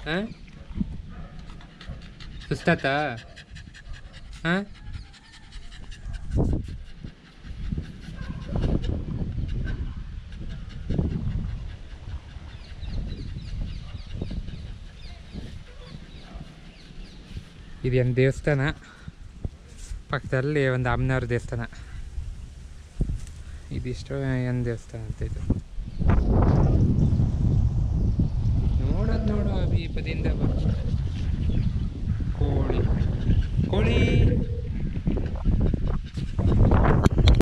ಹಾಂ ಸುಸ್ತಾತಾ ಹಾಂ ಇದೇನು ದೇವಸ್ಥಾನ ಪಕ್ಕದಲ್ಲಿ ಒಂದು ಅಮ್ಮನವ್ರ ದೇವಸ್ಥಾನ ಇದಿಷ್ಟು ಏನು ದೇವಸ್ಥಾನ ಅಂತ ಇದು ನೋಡೋದು ನೋಡು ಅಭಿ ಬದಿಯಿಂದ ಬಾ. ಕೋಳಿ ಕೋಳಿ